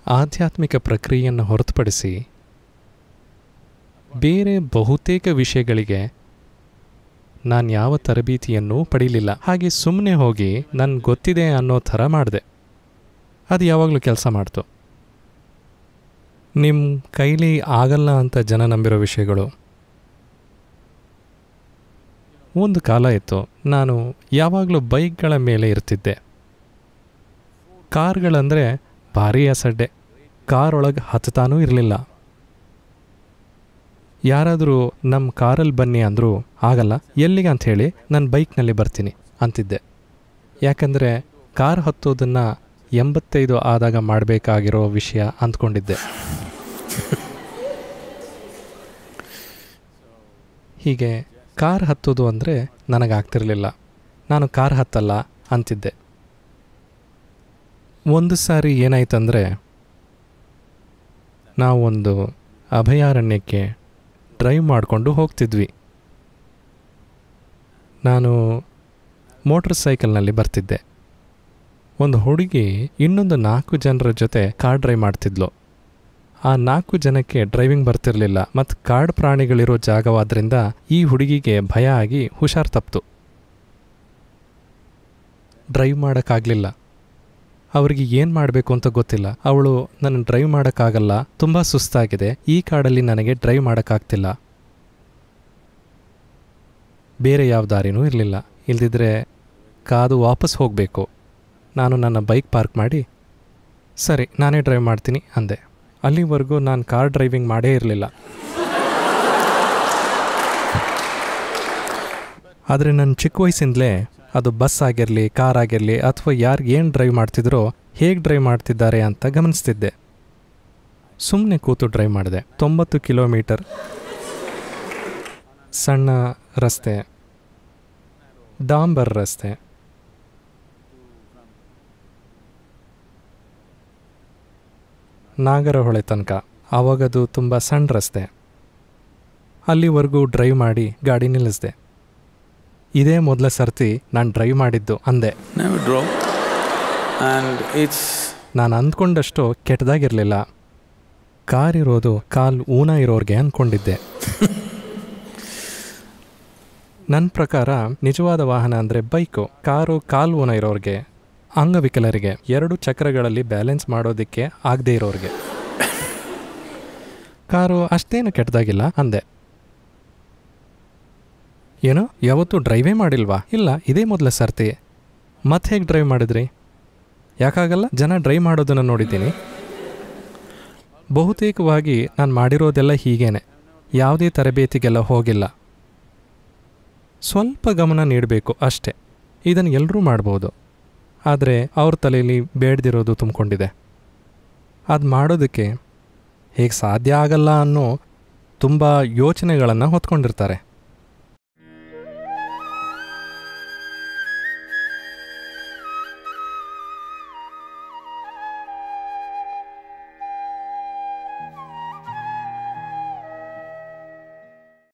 ಆಧ್ಯಾತ್ಮಿಕ ಪ್ರಕ್ರಿಯೆಯನ್ನು ಹೊರತುಪಡಿಸಿ ಬೇರೆ ಬಹುತೇಕ ವಿಷಯಗಳಿಗೆ ನಾನು ಯಾವ ತರಬೇತಿಯನ್ನೂ ಪಡೀಲಿಲ್ಲ ಹಾಗೆ ಸುಮ್ಮನೆ ಹೋಗಿ ನನ್ಗೆ ಗೊತ್ತಿದೆ ಅನ್ನೋ ಥರ ಮಾಡಿದೆ ಅದು ಯಾವಾಗಲೂ ಕೆಲಸ ಮಾಡ್ತು ನಿಮ್ಮ ಕೈಲಿ ಆಗಲ್ಲ ಅಂತ ಜನ ನಂಬಿರೋ ವಿಷಯಗಳು ಒಂದು ಕಾಲ ಇತ್ತು ನಾನು ಯಾವಾಗಲೂ ಬೈಕ್ಗಳ ಮೇಲೆ ಇರ್ತಿದ್ದೆ ಕಾರ್ಗಳಂದರೆ ಭಾರೀ ಅಸಡ್ಡೆ ಕಾರ್ ಒಳಗೆ ಹತ್ತತಾನೂ ಇರಲಿಲ್ಲ ಯಾರಾದರೂ ನಮ್ಮ ಕಾರಲ್ಲಿ ಬನ್ನಿ ಅಂದರೂ ಆಗಲ್ಲ ಎಲ್ಲಿಗೆ ಅಂತ ಹೇಳಿ ನಾನು ಬೈಕ್ನಲ್ಲಿ ಬರ್ತೀನಿ ಅಂತಿದ್ದೆ ಯಾಕಂದರೆ ಕಾರ್ ಹತ್ತೋದನ್ನು ಎಂಬತ್ತೈದು ಆದಾಗ ಮಾಡಬೇಕಾಗಿರೋ ವಿಷಯ ಅಂದ್ಕೊಂಡಿದ್ದೆ ಹೀಗೆ ಕಾರ್ ಹತ್ತೋದು ಅಂದರೆ ನನಗಾಗ್ತಿರಲಿಲ್ಲ ನಾನು ಕಾರ್ ಹತ್ತಲ್ಲ ಅಂತಿದ್ದೆ ಒಂದು ಸಾರಿ ಏನಾಯ್ತಂದರೆ ನಾವೊಂದು ಅಭಯಾರಣ್ಯಕ್ಕೆ ಡ್ರೈವ್ ಮಾಡಿಕೊಂಡು ಹೋಗ್ತಿದ್ವಿ ನಾನು ಮೋಟರ್ ಸೈಕಲ್ನಲ್ಲಿ ಬರ್ತಿದ್ದೆ ಒಂದು ಹುಡುಗಿ ಇನ್ನೊಂದು ನಾಲ್ಕು ಜನರ ಜೊತೆ ಕಾರ್ ಡ್ರೈವ್ ಮಾಡ್ತಿದ್ಲು ಆ ನಾಲ್ಕು ಜನಕ್ಕೆ ಡ್ರೈವಿಂಗ್ ಬರ್ತಿರ್ಲಿಲ್ಲ ಮತ್ತು ಕಾಡು ಪ್ರಾಣಿಗಳಿರೋ ಜಾಗವಾದ್ರಿಂದ ಈ ಹುಡುಗಿಗೆ ಭಯ ಆಗಿ ಹುಷಾರ್ ತಪ್ತು ಡ್ರೈವ್ ಮಾಡೋಕ್ಕಾಗಲಿಲ್ಲ ಅವರಿಗೆ ಏನು ಮಾಡಬೇಕು ಅಂತ ಗೊತ್ತಿಲ್ಲ ಅವಳು ನನ್ನ ಡ್ರೈವ್ ಮಾಡೋಕ್ಕಾಗಲ್ಲ ತುಂಬ ಸುಸ್ತಾಗಿದೆ ಈ ಕಾಡಲ್ಲಿ ನನಗೆ ಡ್ರೈವ್ ಮಾಡೋಕ್ಕಾಗ್ತಿಲ್ಲ ಬೇರೆ ಯಾವ ದಾರಿನೂ ಇರಲಿಲ್ಲ ಇಲ್ದಿದ್ರೆ ಕಾದು ವಾಪಸ್ ಹೋಗಬೇಕು ನಾನು ನನ್ನ ಬೈಕ್ ಪಾರ್ಕ್ ಮಾಡಿ ಸರಿ ನಾನೇ ಡ್ರೈವ್ ಮಾಡ್ತೀನಿ ಅಂದೆ ಅಲ್ಲಿವರೆಗೂ ನಾನು ಕಾರ್ ಡ್ರೈವಿಂಗ್ ಮಾಡೇ ಇರಲಿಲ್ಲ ಆದರೆ ನನ್ನ ಚಿಕ್ಕ ವಯಸ್ಸಿಂದಲೇ ಅದು ಬಸ್ ಆಗಿರಲಿ ಕಾರ್ ಆಗಿರಲಿ ಅಥವಾ ಯಾರು ಏನು ಡ್ರೈವ್ ಮಾಡ್ತಿದ್ರೋ ಹೇಗೆ ಡ್ರೈವ್ ಮಾಡ್ತಿದ್ದಾರೆ ಅಂತ ಗಮನಿಸ್ತಿದ್ದೆ ಸುಮ್ಮನೆ ಕೂತು ಡ್ರೈವ್ ಮಾಡಿದೆ ತೊಂಬತ್ತು ಕಿಲೋಮೀಟರ್ ಸಣ್ಣ ರಸ್ತೆ ಡಾಂಬರ್ ರಸ್ತೆ ನಾಗರಹೊಳೆ ತನಕ ಆವಾಗದು ತುಂಬ ಸಣ್ಣ ರಸ್ತೆ ಅಲ್ಲಿವರೆಗೂ ಡ್ರೈವ್ ಮಾಡಿ ಗಾಡಿ ನಿಲ್ಲಿಸಿದೆ ಇದೇ ಮೊದಲ ಸರ್ತಿ ನಾನು ಡ್ರೈವ್ ಮಾಡಿದ್ದು ಅಂದೆ Never drove. And it's ನಾನು ಅಂದ್ಕೊಂಡಷ್ಟು ಕೆಟ್ಟದಾಗಿರಲಿಲ್ಲ ಕಾರ್ ಇರೋದು ಕಾಲ್ ಊನ ಇರೋರಿಗೆ ಅಂದ್ಕೊಂಡಿದ್ದೆ ನನ್ನ ಪ್ರಕಾರ ನಿಜವಾದ ವಾಹನ ಅಂದರೆ ಬೈಕು ಕಾರು ಕಾಲು ಊನ ಇರೋರಿಗೆ ಅಂಗವಿಕಲರಿಗೆ ಎರಡು ಚಕ್ರಗಳಲ್ಲಿ ಬ್ಯಾಲೆನ್ಸ್ ಮಾಡೋದಕ್ಕೆ ಆಗದೆ ಇರೋರಿಗೆ ಕಾರು ಅಷ್ಟೇನು ಕೆಟ್ಟದಾಗಿಲ್ಲ ಅಂದೆ ಏನು ಯಾವತ್ತೂ ಡ್ರೈವೇ ಮಾಡಿಲ್ವಾ ಇಲ್ಲ ಇದೇ ಮೊದಲ ಸರ್ತಿ ಮತ್ತೆ ಹೇಗೆ ಡ್ರೈವ್ ಮಾಡಿದ್ರಿ ಯಾಕಾಗಲ್ಲ ಜನ ಡ್ರೈವ್ ಮಾಡೋದನ್ನು ನೋಡಿದ್ದೀನಿ ಬಹುತೇಕವಾಗಿ ನಾನು ಮಾಡಿರೋದೆಲ್ಲ ಹೀಗೇನೆ ಯಾವುದೇ ತರಬೇತಿಗೆಲ್ಲ ಹೋಗಿಲ್ಲ ಸ್ವಲ್ಪ ಗಮನ ನೀಡಬೇಕು ಅಷ್ಟೇ ಇದನ್ನು ಎಲ್ಲರೂ ಮಾಡ್ಬೋದು ಆದರೆ ಅವ್ರ ತಲೆಯಲ್ಲಿ ಬೇಡದಿರೋದು ತುಂಬಿಕೊಂಡಿದೆ ಅದು ಮಾಡೋದಕ್ಕೆ ಹೇಗೆ ಸಾಧ್ಯ ಆಗಲ್ಲ ಅನ್ನೋ ತುಂಬ ಯೋಚನೆಗಳನ್ನು ಹೊತ್ಕೊಂಡಿರ್ತಾರೆ